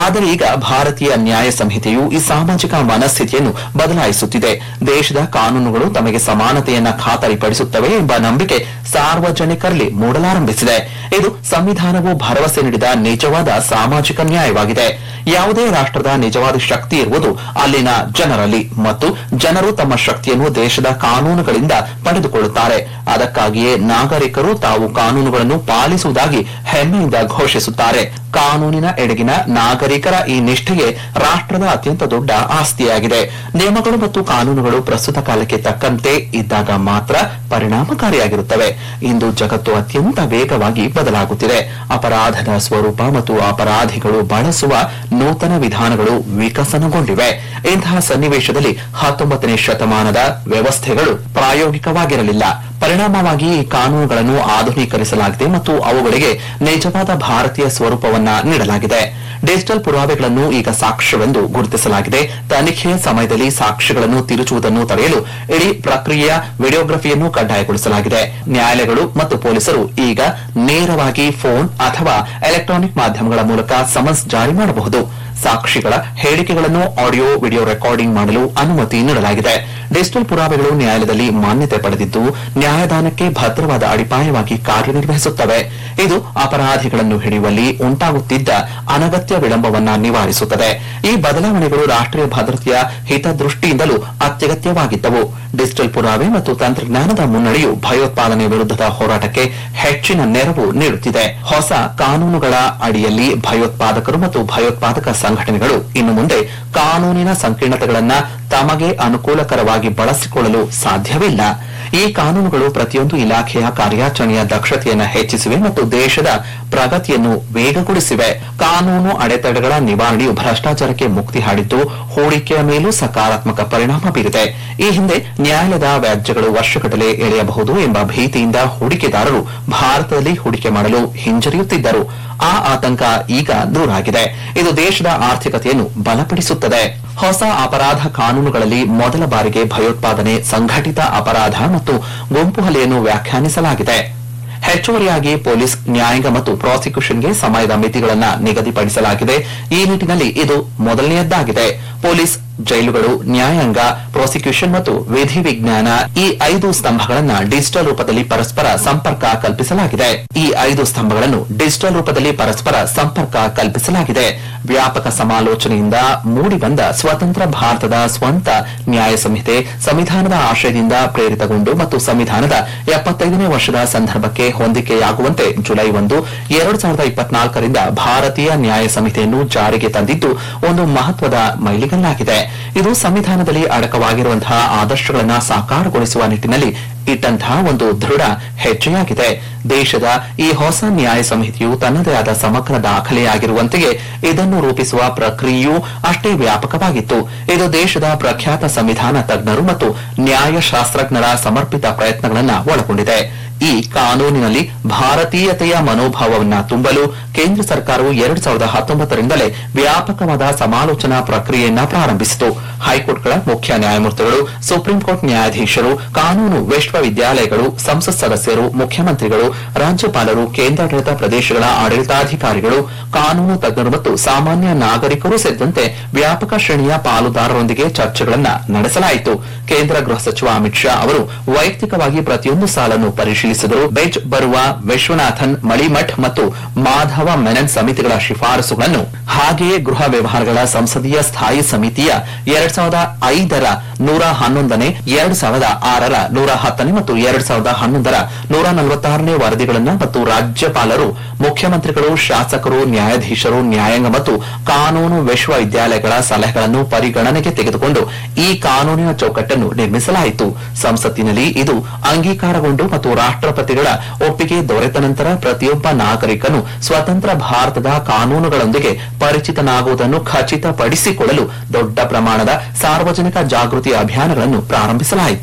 ಆದರೆ ಈಗ ಭಾರತೀಯ ನ್ಯಾಯ ಸಂಹಿತೆಯು ಈ ಸಾಮಾಜಿಕ ಮನಸ್ಥಿತಿಯನ್ನು ಬದಲಾಯಿಸುತ್ತಿದೆ ದೇಶದ ಕಾನೂನುಗಳು ತಮಗೆ ಸಮಾನತೆಯನ್ನ ಖಾತರಿಪಡಿಸುತ್ತವೆ ಎಂಬ ನಂಬಿಕೆ ಸಾರ್ವಜನಿಕರಲ್ಲಿ ಮೂಡಲಾರಂಭಿಸಿದೆ ಇದು ಸಂವಿಧಾನವು ಭರವಸೆ ನೀಡಿದ ನಿಜವಾದ ಸಾಮಾಜಿಕ ನ್ಯಾಯವಾಗಿದೆ ಯಾವುದೇ ರಾಷ್ಟ್ರದ ನಿಜವಾದ ಶಕ್ತಿ ಇರುವುದು ಅಲ್ಲಿನ ಜನರಲ್ಲಿ ಮತ್ತು ಜನರು ತಮ್ಮ ಶಕ್ತಿಯನ್ನು ದೇಶದ ಕಾನೂನುಗಳಿಂದ ಪಡೆದುಕೊಳ್ಳುತ್ತಾರೆ ಅದಕ್ಕಾಗಿಯೇ ನಾಗರಿಕರು ತಾವು ಕಾನೂನುಗಳನ್ನು ಪಾಲಿಸುವುದಾಗಿ ಹೆಮ್ಮೆಯಿಂದ ಘೋಷಿಸುತ್ತಾರೆ ಕಾನೂನಿನ ಎಡೆಗಿನ ನಾಗರಿಕರ ಈ ನಿಷ್ಠೆಗೆ ರಾಷ್ಟ್ರದ ಅತ್ಯಂತ ದೊಡ್ಡ ಆಸ್ತಿಯಾಗಿದೆ ನಿಯಮಗಳು ಮತ್ತು ಕಾನೂನುಗಳು ಪ್ರಸ್ತುತ ಕಾಲಕ್ಕೆ ತಕ್ಕಂತೆ ಇದ್ದಾಗ ಮಾತ್ರ ಪರಿಣಾಮಕಾರಿಯಾಗಿರುತ್ತವೆ ಇಂದು ಜಗತ್ತು ಅತ್ಯಂತ ವೇಗವಾಗಿ ಬದಲಾಗುತ್ತಿದೆ ಅಪರಾಧದ ಸ್ವರೂಪ ಮತ್ತು ಅಪರಾಧಿಗಳು ಬಳಸುವ ನೂತನ ವಿಧಾನಗಳು ವಿಕಸನಗೊಂಡಿವೆ ಇಂತಹ ಸನ್ನಿವೇಶದಲ್ಲಿ ಹತ್ತೊಂಬತ್ತನೇ ಶತಮಾನದ ವ್ಯವಸ್ಥೆಗಳು ಪ್ರಾಯೋಗಿಕವಾಗಿರಲಿಲ್ಲ ಪರಿಣಾಮವಾಗಿ ಈ ಕಾನೂನುಗಳನ್ನು ಆಧುನೀಕರಿಸಲಾಗಿದೆ ಮತ್ತು ಅವುಗಳಿಗೆ ನಿಜವಾದ ಭಾರತೀಯ ಸ್ವರೂಪವನ್ನ ನೀಡಲಾಗಿದೆ ಡಿಜಿಟಲ್ ಪುರಾವೆಗಳನ್ನು ಈಗ ಸಾಕ್ಷ್ಯವೆಂದು ಗುರುತಿಸಲಾಗಿದೆ ತನಿಖೆಯ ಸಮಯದಲ್ಲಿ ಸಾಕ್ಷ್ಯಗಳನ್ನು ತಿರುಚುವುದನ್ನು ತಡೆಯಲು ಇಡೀ ಪ್ರಕ್ರಿಯೆಯ ವಿಡಿಯೋಗ್ರಫಿಯನ್ನು ಕಡ್ಡಾಯಗೊಳಿಸಲಾಗಿದೆ ನ್ಯಾಯಾಲಯಗಳು ಮತ್ತು ಪೊಲೀಸರು ಈಗ ನೇರವಾಗಿ ಫೋನ್ ಅಥವಾ ಎಲೆಕ್ಟ್ರಾನಿಕ್ ಮಾಧ್ಯಮಗಳ ಮೂಲಕ ಸಮನ್ಸ್ ಜಾರಿ ಮಾಡಬಹುದು ಸಾಕ್ಷಿಗಳ ಹೇಳಿಕೆಗಳನ್ನು ಆಡಿಯೋ ವಿಡಿಯೋ ರೆಕಾರ್ಡಿಂಗ್ ಮಾಡಲು ಅನುಮತಿ ನೀಡಲಾಗಿದೆ ಡಿಜಿಟಲ್ ಪುರಾವೆಗಳು ನ್ಯಾಯಾಲಯದಲ್ಲಿ ಮಾನ್ಯತೆ ಪಡೆದಿದ್ದು ನ್ಯಾಯದಾನಕ್ಕೆ ಭದ್ರವಾದ ಅಡಿಪಾಯವಾಗಿ ಕಾರ್ಯನಿರ್ವಹಿಸುತ್ತವೆ ಇದು ಅಪರಾಧಿಗಳನ್ನು ಹಿಡಿಯುವಲ್ಲಿ ಉಂಟಾಗುತ್ತಿದ್ದ ಅನಗತ್ಯ ವಿಳಂಬವನ್ನ ನಿವಾರಿಸುತ್ತದೆ ಈ ಬದಲಾವಣೆಗಳು ರಾಷ್ಟ್ರೀಯ ಭದ್ರತೆಯ ಹಿತದೃಷ್ಟಿಯಿಂದಲೂ ಅತ್ಯಗತ್ಯವಾಗಿದ್ದವು ಡಿಜಿಟಲ್ ಪುರಾವೆ ಮತ್ತು ತಂತ್ರಜ್ಞಾನದ ಮುನ್ನಡೆಯು ಭಯೋತ್ಪಾದನೆ ವಿರುದ್ಧದ ಹೋರಾಟಕ್ಕೆ ಹೆಚ್ಚಿನ ನೆರವು ನೀಡುತ್ತಿದೆ ಹೊಸ ಕಾನೂನುಗಳ ಅಡಿಯಲ್ಲಿ ಭಯೋತ್ಪಾದಕರು ಮತ್ತು ಭಯೋತ್ಪಾದಕ ಸಂಘಟನೆಗಳು ಇನ್ನು ಮುಂದೆ ಕಾನೂನಿನ ಸಂಕೀರ್ಣತೆಗಳನ್ನ ತಮಗೆ ಅನುಕೂಲಕರವಾಗಿ ಬಳಸಿಕೊಳ್ಳಲು ಸಾಧ್ಯವಿಲ್ಲ ಈ ಕಾನೂನುಗಳು ಪ್ರತಿಯೊಂದು ಇಲಾಖೆಯ ಕಾರ್ಯಾಚರಣೆಯ ದಕ್ಷತೆಯನ್ನು ಹೆಚ್ಚಿಸಿವೆ ಮತ್ತು ದೇಶದ ಪ್ರಗತಿಯನ್ನು ವೇಗಗೊಳಿಸಿವೆ ಕಾನೂನು ಅಡೆತಡೆಗಳ ನಿವಾರಣೆಯು ಭ್ರಷ್ಟಾಚಾರಕ್ಕೆ ಮುಕ್ತಿ ಹಾಡಿದ್ದು ಹೂಡಿಕೆಯ ಮೇಲೂ ಸಕಾರಾತ್ಮಕ ಪರಿಣಾಮ ಬೀರಿದೆ ಈ ಹಿಂದೆ ನ್ಯಾಯಾಲಯದ ವ್ಯಾಜ್ಯಗಳು ವರ್ಷಗಟ್ಟಲೆ ಎಳೆಯಬಹುದು ಎಂಬ ಭೀತಿಯಿಂದ ಹೂಡಿಕೆದಾರರು ಭಾರತದಲ್ಲಿ ಹೂಡಿಕೆ ಮಾಡಲು ಹಿಂಜರಿಯುತ್ತಿದ್ದರು ಆ ಆತಂಕ ಈಗ ದೂರಾಗಿದೆ ಇದು ದೇಶದ ಆರ್ಥಿಕತೆಯನ್ನು ಬಲಪಡಿಸುತ್ತದೆ ಹೊಸ ಅಪರಾಧ ಕಾನೂನುಗಳಲ್ಲಿ ಮೊದಲ ಬಾರಿಗೆ ಭಯೋತ್ಪಾದನೆ ಸಂಘಟಿತ ಅಪರಾಧ ಮತ್ತು ಗುಂಪು ಹಲ್ಲೆಯನ್ನು ವ್ಯಾಖ್ಯಾನಿಸಲಾಗಿದೆ ಹೆಚ್ಚುವರಿಯಾಗಿ ಪೊಲೀಸ್ ನ್ಯಾಯಾಂಗ ಮತ್ತು ಪ್ರಾಸಿಕ್ಯೂಷನ್ಗೆ ಸಮಯದ ಮಿತಿಗಳನ್ನು ನಿಗದಿಪಡಿಸಲಾಗಿದೆ ಈ ನಿಟ್ಟಿನಲ್ಲಿ ಇದು ಮೊದಲನೆಯದ್ದಾಗಿದೆ ಪೊಲೀಸ್ ಜೈಲುಗಳು ನ್ಯಾಯಾಂಗ ಪ್ರಾಸಿಕ್ಯೂಷನ್ ಮತ್ತು ವಿಧಿವಿಜ್ಞಾನ ಈ ಐದು ಸ್ತಂಭಗಳನ್ನ ಡಿಜಿಟಲ್ ರೂಪದಲ್ಲಿ ಪರಸ್ಪರ ಸಂಪರ್ಕ ಕಲ್ಪಿಸಲಾಗಿದೆ ಈ ಐದು ಸ್ತಂಭಗಳನ್ನು ಡಿಜಿಟಲ್ ರೂಪದಲ್ಲಿ ಪರಸ್ಪರ ಸಂಪರ್ಕ ಕಲ್ಪಿಸಲಾಗಿದೆ ವ್ಯಾಪಕ ಸಮಾಲೋಚನೆಯಿಂದ ಮೂಡಿಬಂದ ಸ್ವತಂತ್ರ ಭಾರತದ ಸ್ವಂತ ನ್ಯಾಯ ಸಂಹಿತೆ ಸಂವಿಧಾನದ ಆಶಯದಿಂದ ಪ್ರೇರಿತಗೊಂಡು ಮತ್ತು ಸಂವಿಧಾನದ ಎಪ್ಪತ್ತೈದನೇ ವರ್ಷದ ಸಂದರ್ಭಕ್ಕೆ ಹೊಂದಿಕೆಯಾಗುವಂತೆ ಜುಲೈ ಒಂದು ಎರಡು ಸಾವಿರದ ಇಪ್ಪತ್ನಾಲ್ಕರಿಂದ ಭಾರತೀಯ ನ್ಯಾಯ ಸಂಹಿತೆಯನ್ನು ಜಾರಿಗೆ ತಂದಿದ್ದು ಒಂದು ಮಹತ್ವದ ಮೈಲಿಗಲ್ಲಾಗಿದೆ ಇದು ಸಂವಿಧಾನದಲ್ಲಿ ಅಡಕವಾಗಿರುವಂತಹ ಆದರ್ಶಗಳನ್ನು ಸಾಕಾರಗೊಳಿಸುವ ನಿಟ್ಟಿನಲ್ಲಿ ಇಟ್ಟಂತಹ ಒಂದು ದೃಢ ಹೆಜ್ಜೆಯಾಗಿದೆ ದೇಶದ ಈ ಹೊಸ ನ್ಯಾಯ ಸಂಹಿತೆಯು ತನ್ನದೇ ಆದ ಸಮಗ್ರ ದಾಖಲೆಯಾಗಿರುವಂತೆಯೇ ಇದನ್ನು ರೂಪಿಸುವ ಪ್ರಕ್ರಿಯೆಯೂ ಅಷ್ಟೇ ವ್ಯಾಪಕವಾಗಿತ್ತು ಇದು ದೇಶದ ಪ್ರಖ್ಯಾತ ಸಂವಿಧಾನ ತಜ್ಞರು ಮತ್ತು ನ್ಯಾಯಶಾಸ್ತ್ರಜ್ಞರ ಸಮರ್ಪಿತ ಪ್ರಯತ್ನಗಳನ್ನು ಒಳಗೊಂಡಿದೆ ಈ ಕಾನೂನಿನಲ್ಲಿ ಭಾರತೀಯತೆಯ ಮನೋಭಾವವನ್ನು ತುಂಬಲು ಕೇಂದ್ರ ಸರ್ಕಾರವು ಎರಡು ಸಾವಿರದ ಹತ್ತೊಂಬತ್ತರಿಂದಲೇ ವ್ಯಾಪಕವಾದ ಸಮಾಲೋಚನಾ ಪ್ರಕ್ರಿಯೆಯನ್ನ ಪ್ರಾರಂಭಿಸಿತು ಹೈಕೋರ್ಟ್ಗಳ ಮುಖ್ಯ ನ್ಯಾಯಮೂರ್ತಿಗಳು ಸುಪ್ರೀಂ ಕೋರ್ಟ್ ನ್ಯಾಯಾಧೀಶರು ಕಾನೂನು ವಿಶ್ವವಿದ್ಯಾಲಯಗಳು ಸಂಸತ್ ಸದಸ್ಯರು ಮುಖ್ಯಮಂತ್ರಿಗಳು ರಾಜ್ಯಪಾಲರು ಕೇಂದ್ರಾಡಳಿತ ಪ್ರದೇಶಗಳ ಆಡಳಿತಾಧಿಕಾರಿಗಳು ಕಾನೂನು ತಜ್ಞರು ಮತ್ತು ಸಾಮಾನ್ಯ ನಾಗರಿಕರು ಸೇರಿದಂತೆ ವ್ಯಾಪಕ ಶ್ರೇಣಿಯ ಪಾಲುದಾರರೊಂದಿಗೆ ಚರ್ಚೆಗಳನ್ನು ನಡೆಸಲಾಯಿತು ಕೇಂದ್ರ ಗೃಹ ಸಚಿವ ಅಮಿತ್ ಶಾ ಅವರು ವೈಯಕ್ತಿಕವಾಗಿ ಪ್ರತಿಯೊಂದು ಸಾಲನ್ನು ಪರಿಶೀಲಿಸಿದರು ಬೆಂಚ್ ಬರುವ ವಿಶ್ವನಾಥನ್ ಮಳಿಮಠ್ ಮತ್ತು ಮಾಧವ ಮೆನನ್ ಸಮಿತಿಗಳ ಶಿಫಾರಸುಗಳನ್ನು ಹಾಗೆಯೇ ಗೃಹ ವ್ಯವಹಾರಗಳ ಸಂಸದೀಯ ಸ್ಥಾಯಿ ಸಮಿತಿಯ ಎರಡ್ ಸಾವಿರದ ಐದರ ನೂರ ಹನ್ನೊಂದನೇ ಎರಡ್ ಸಾವಿರದ ಆರರ ನೂರ ಹತ್ತನೇ ಮತ್ತು ಎರಡ್ ಸಾವಿರದ ಹನ್ನೊಂದರ ನೂರ ನಲವತ್ತಾರನೇ ವರದಿಗಳನ್ನು ಮತ್ತು ರಾಜ್ಯಪಾಲರು ಮುಖ್ಯಮಂತ್ರಿಗಳು ಶಾಸಕರು ನ್ಯಾಯಾಧೀಶರು ನ್ಯಾಯಾಂಗ ಮತ್ತು ಕಾನೂನು ವಿಶ್ವವಿದ್ಯಾಲಯಗಳ ಸಲಹೆಗಳನ್ನು ಪರಿಗಣನೆಗೆ ತೆಗೆದುಕೊಂಡು ಈ ಕಾನೂನಿನ ಚೌಕಟ್ಟನ್ನು ನಿರ್ಮಿಸಲಾಯಿತು ಸಂಸತ್ತಿನಲ್ಲಿ ಇದು ಅಂಗೀಕಾರಗೊಂಡು ಮತ್ತು ರಾಷ್ಟ್ರಪತಿಗಳ ಒಪ್ಪಿಗೆ ದೊರೆತ ನಂತರ ಪ್ರತಿಯೊಬ್ಬ ನಾಗರಿಕನು ಸ್ವತಂತ್ರ ಭಾರತದ ಕಾನೂನುಗಳೊಂದಿಗೆ ಪರಿಚಿತನಾಗುವುದನ್ನು ಖಚಿತಪಡಿಸಿಕೊಳ್ಳಲು ದೊಡ್ಡ ಪ್ರಮಾಣದ ಸಾರ್ವಜನಿಕ ಜಾಗೃತಿ ಅಭಿಯಾನಗಳನ್ನು ಪ್ರಾರಂಭಿಸಲಾಯಿತು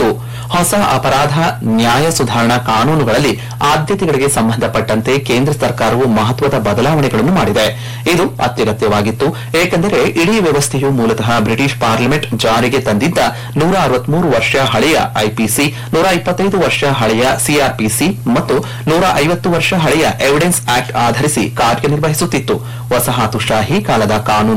ಹೊಸ ಅಪರಾಧ ನ್ಯಾಯ ಸುಧಾರಣಾ ಕಾನೂನುಗಳಲ್ಲಿ ಆದ್ಯತೆಗಳಿಗೆ ಸಂಬಂಧಪಟ್ಟಂತೆ ಕೇಂದ್ರ ಸರ್ಕಾರವು ಮಹತ್ವದ ಬದಲಾವಣೆಗಳನ್ನು ಮಾಡಿದೆ ಇದು ಅತ್ಯಗತ್ಯವಾಗಿತ್ತು ಏಕೆಂದರೆ ಇಡೀ ವ್ಯವಸ್ಥೆಯು ಮೂಲತಃ ಬ್ರಿಟಿಷ್ ಪಾರ್ಲಿಮೆಂಟ್ ಜಾರಿಗೆ ತಂದಿದ್ದ ನೂರ ಅರವತ್ಮೂರು ವರ್ಷ ಹಳೆಯ ಐಪಿಸಿ ನೂರ ಇಪ್ಪತ್ತೈದು ವರ್ಷ ಹಳೆಯ ಸಿಆರ್ಪಿಸಿ ಮತ್ತು ನೂರ ಐವತ್ತು ವರ್ಷ ಹಳೆಯ ಎವಿಡೆನ್ಸ್ ಆಕ್ಟ್ ಆಧರಿಸಿ ಕಾರ್ಯನಿರ್ವಹಿಸುತ್ತಿತ್ತು ವಸಾಹತುಶಾಹಿ ಕಾಲದ ಕಾನೂನು